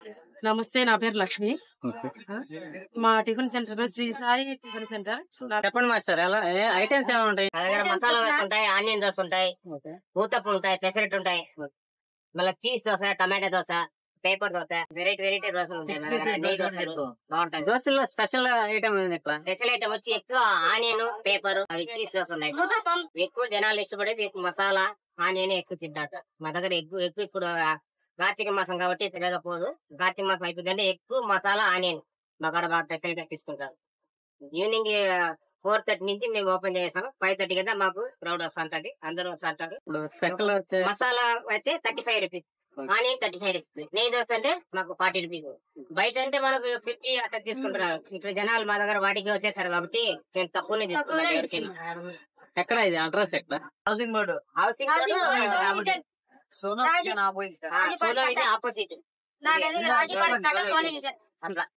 నమస్తే నా పేరు లక్ష్మి ఓకే. మా tiffin centre Shri Sai tiffin centre నా- చెప్పండి మాస్టర్ ఎలా ఏ- ఐటమ్స్ ఏమైనా ఉంటాయి మా దగ్గర మసాలా దోశ ఉంటాయి ఆనియన్ దోశ ఉంటాయి ఊతప్పం ఉంటాయి పెసరెట్ ఉంటాయి మళ్ళీ cheese dosa tomato dosa paper dosa variety variety దోశలు ఉంటాయి మా దగ్గర నెయ్యి దోశలు బాగుంటాయి దోశల్లో స్పెషల్ ఐటమ్ ఏంది ఇట్లా స్పెషల్ ఐటమ్ వచ్చి ఎక్కువ ఆనియన్ పేపర్ అవి చీజ్ దోశ ఉన్నాయి ఎక్కువ జనాలు ఇష్టపడేది ఎక్కువ మసాలా ఆనియన్ ఎక్కువ తింటారు మా దగ్గర ఎక్కువ ఎక్కువ ఇప్పుడు ఆ, కార్తీక మాసం కాబట్టి పెద్దగా పోదు కార్తీక మాసం అయిపోయిందంటే ఎక్కువ మసాలా ఆనియన్ మా కాడ బాగా పెట్టలుగా తీసుకుంటారు ఈవినింగ్ ఫోర్ థర్టీ నుంచి మేము ఓపెన్ చేస్తాం ఫైవ్ థర్టీ కదా మాకు క్రౌడ్ వస్తుంటది అందరూ వస్తుంటారు ఇప్పుడు స్పెషల్ వచ్చే మసాలా అయితే thirty five rupees onion thirty five rupees నెయ్యి దోశ అంటే మాకు ఫార్టీ రూపీస్ బయట అంటే మనకు ఫిఫ్టీ అట్లా తీసుకుంటున్నారు ఇక్కడ జనాలు మా దగ్గర వాటికి వచ్చేసారు కాబట్టి నేను తక్కువనే తీసుకుంటాను ఎవరికైనా. ఎక్కడ ఇది అడ్రస్ ఎక్కడ హౌసింగ్ బోర్డు హౌసింగ్ బోర్డు, సోనా ఆ, సోలో ఇది ఆపోజిట్ నాకది రాజీపాలెం కట్ట సోనీ విజయ్ అట్లా